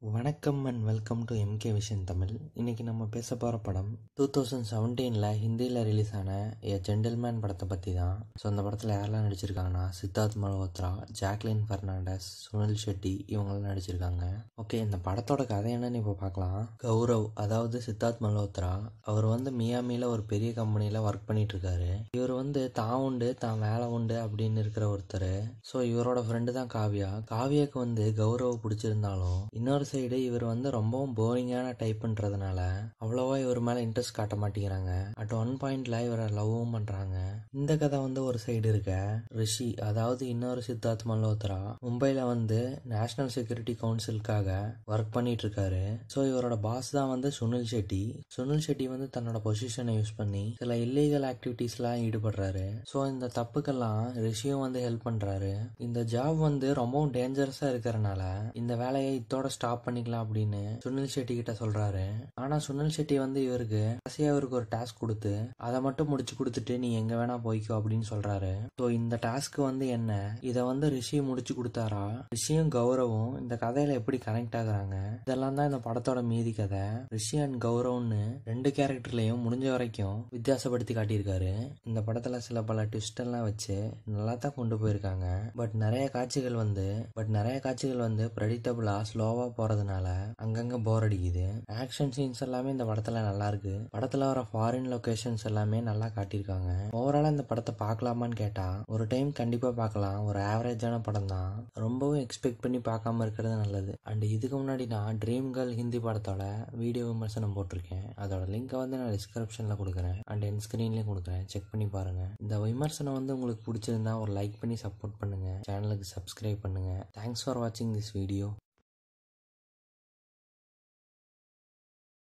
வணக்கம் and welcome to MK vision Tamil இன்னைக்கு நம்ம பேச போகிற படம் டூ தௌசண்ட் செவன்டீனில் ஹிந்தியில் ரிலீஸ் ஆன ஏ ஜென்டில்மேன் படத்தை பற்றி தான் ஸோ அந்த படத்தில் யாரெல்லாம் நடிச்சிருக்காங்கன்னா சித்தார்த் மல்ஹோத்ரா ஜாக்லின் ஃபெர்னாண்டஸ் சுனில் ஷெட்டி இவங்கெல்லாம் நடிச்சிருக்காங்க ஓகே இந்த படத்தோட கதை என்னன்னு இப்போ பார்க்கலாம் கௌரவ் அதாவது சித்தார்த் மல்ஹோத்ரா அவர் வந்து மியாமியில் ஒரு பெரிய கம்பெனியில் ஒர்க் பண்ணிட்டு இருக்காரு இவர் வந்து தான் உண்டு தான் வேலை உண்டு அப்படின்னு இருக்கிற ஒருத்தர் ஸோ இவரோட ஃப்ரெண்டு தான் காவியா காவியாக்கு வந்து கௌரவ் பிடிச்சிருந்தாலும் இன்னொரு சைடு இவர் வந்து ரொம்பவும் போரிங்கான டைப்ன்றதுனால அவ்வளோவா இவர் மேலே இன்ட்ரெஸ்ட் காட்ட மாட்டேங்கிறாங்க அட் ஒன் பாயிண்ட்ல இவரை லவ்வும் பண்ணுறாங்க இந்த கதை வந்து ஒரு சைடு இருக்க ரிஷி அதாவது இன்னொரு சித்தார்த் மல்ஹோத்ரா மும்பையில் வந்து நேஷனல் செக்யூரிட்டி கவுன்சிலுக்காக ஒர்க் பண்ணிட்டு இருக்காரு ஸோ இவரோட பாஸ் தான் வந்து சுனில் ஷெட்டி சுனில் ஷெட்டி வந்து தன்னோட பொசிஷனை யூஸ் பண்ணி சில இல்லீகல் ஆக்டிவிட்டீஸ்லாம் ஈடுபடுறாரு ஸோ இந்த தப்புக்கெல்லாம் ரிஷியும் வந்து ஹெல்ப் பண்ணுறாரு இந்த ஜாப் வந்து ரொம்பவும் டேஞ்சரஸாக இருக்கிறனால இந்த வேலையை இதோட ஸ்டாப் பண்ணிக்கலாம் அப்படின்னு சுனில் ஷெட்டி கிட்ட சொல்றாரு ஆனா சுனில் ஷெட்டி வந்து இவருக்கு கடைசியா இவருக்கு ஒரு டாஸ்க் கொடுத்து அதை மட்டும் முடிச்சு கொடுத்துட்டு நீ எங்க வேணா போய்க்கோ அப்படின்னு சொல்றாரு ஸோ இந்த டாஸ்க் வந்து என்ன இதை வந்து ரிஷி முடிச்சு கொடுத்தாரா ரிஷியும் கௌரவும் இந்த கதையில எப்படி கனெக்ட் ஆகுறாங்க இதெல்லாம் தான் இந்த படத்தோட மீதி கதை ரிஷி அண்ட் கௌரவ்னு ரெண்டு கேரக்டர்லயும் முடிஞ்ச வரைக்கும் வித்தியாசப்படுத்தி காட்டியிருக்காரு இந்த படத்துல சில பல ட்விஸ்ட் எல்லாம் வச்சு நல்லா தான் கொண்டு போயிருக்காங்க பட் நிறைய காட்சிகள் வந்து பட் நிறைய காட்சிகள் வந்து ப்ரெடிக்டபிளா ஸ்லோவா போறதுனால அங்கங்க போர் அடிக்குது ஆக்ஷன் சீன்ஸ் எல்லாமே இந்த படத்துல நல்லா இருக்கு படத்துல வர ஃபாரின் லொகேஷன்ஸ் எல்லாமே நல்லா காட்டியிருக்காங்க ஓவராலா இந்த படத்தை பார்க்கலாமான்னு கேட்டா ஒரு டைம் கண்டிப்பா பார்க்கலாம் ஒரு ஆவரேஜான படம் தான் ரொம்பவும் எக்ஸ்பெக்ட் பண்ணி பார்க்காம இருக்கிறது நல்லது அண்ட் இதுக்கு முன்னாடி நான் ட்ரீம் கேர்ள் ஹிந்தி படத்தோட வீடியோ விமர்சனம் போட்டிருக்கேன் அதோட லிங்கை வந்து நான் டிஸ்கிரிப்ஷன்ல கொடுக்குறேன் அண்ட் என் ஸ்கிரீன்லயும் கொடுக்குறேன் செக் பண்ணி பாருங்க இந்த விமர்சனம் வந்து உங்களுக்கு பிடிச்சிருந்தா ஒரு லைக் பண்ணி சப்போர்ட் பண்ணுங்க சேனலுக்கு சப்ஸ்கிரைப் பண்ணுங்க தேங்க்ஸ் ஃபார் வாட்சிங் திஸ் வீடியோ